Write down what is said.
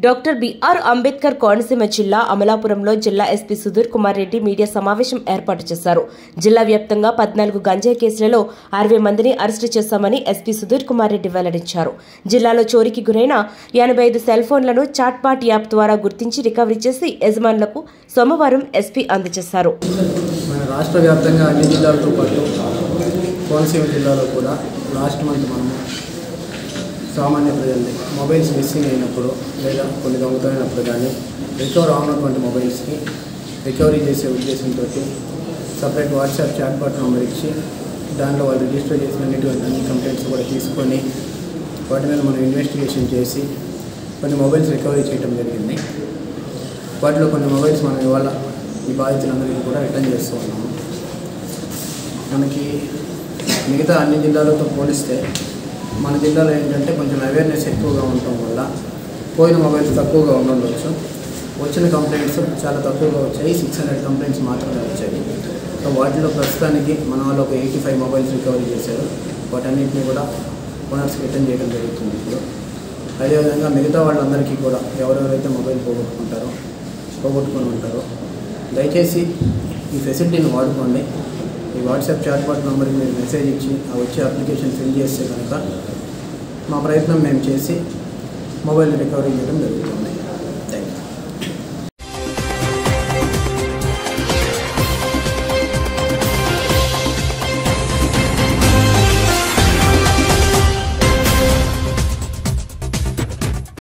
doctor BR Ambedkar Konaseema జిల్లా అమలాపురంలో జిల్లా ఎస్పీ సుధీర్ కుమార్ రెడ్డి మీడియా సమావేశం ఏర్పాటు చేశారు జిల్లా వ్యాప్తంగా పద్నాలుగు గంజాయి కేసులలో అరవై మందిని అరెస్టు చేశామని ఎస్పీ సుధీర్ కుమార్ రెడ్డి వెల్లడించారు జిల్లాలో చోరీకి గురైన ఎనభై ఐదు సెల్ ఫోన్లను చాట్పాట్ యాప్ ద్వారా గుర్తించి రికవరీ చేసి యజమానులకు సోమవారం ఎస్పీ అందజేశారు మన రాష్ట్ర వ్యాప్తంగా అన్ని జిల్లాలతో పాటు కోనసీమ జిల్లాలో కూడా లాస్ట్ మంత్ మనము సామాన్య ప్రజల్ని మొబైల్స్ మిస్సింగ్ అయినప్పుడు లేదా కొన్ని దొంగతమైనప్పుడు కానీ రికవర్ అవునటువంటి మొబైల్స్కి రికవరీ చేసే ఉద్దేశంతో separate WhatsApp chatbot number ఇచ్చి దాంట్లో వాళ్ళు రిజిస్టర్ చేసిన అన్నిటువంటి అన్ని కంప్లైంట్స్ కూడా తీసుకొని వాటి మీద మనం ఇన్వెస్టిగేషన్ చేసి కొన్ని మొబైల్స్ రికవరీ చేయడం జరిగింది వాటిలో కొన్ని మొబైల్స్ మనం ఇవాళ ఈ బాధితులందరికీ కూడా రిటర్న్ చేస్తూ ఉన్నాము మనకి మిగతా అన్ని జిల్లాలతో పోలిస్తే మన జిల్లాలో ఏంటంటే కొంచెం అవేర్నెస్ ఎక్కువగా ఉండటం వల్ల పోయిన మొబైల్స్ తక్కువగా ఉండవచ్చు వచ్చిన కంప్లైంట్స్ చాలా తక్కువగా వచ్చాయి సిక్స్ హండ్రెడ్ కంప్లైంట్స్ మాత్రమే వచ్చాయి సో వాటిలో ప్రస్తుతానికి మన వాళ్ళు ఒక ఎయిటీ ఫైవ్ మొబైల్స్ రికవరీ చేశారు వాటన్నిటిని కూడా ఓనర్స్కి రిటర్న్ చేయడం జరుగుతుంది ఇప్పుడు అదేవిధంగా మిగతా వాళ్ళందరికీ కూడా ఎవరెవరైతే మొబైల్ పోగొట్టుకుంటారో పోగొట్టుకొని ఉంటారో దయచేసి ఈ ఫెసిలిటీని వాడుకోండి ఈ వాట్సాప్ చాట్బాట్ నెంబర్కి మీరు మెసేజ్ ఇచ్చి ఆ వచ్చే అప్లికేషన్ ఫిల్ చేస్తే కనుక మా ప్రయత్నం మేము చేసి మొబైల్ రికవరీ చేయడం జరుగుతుంది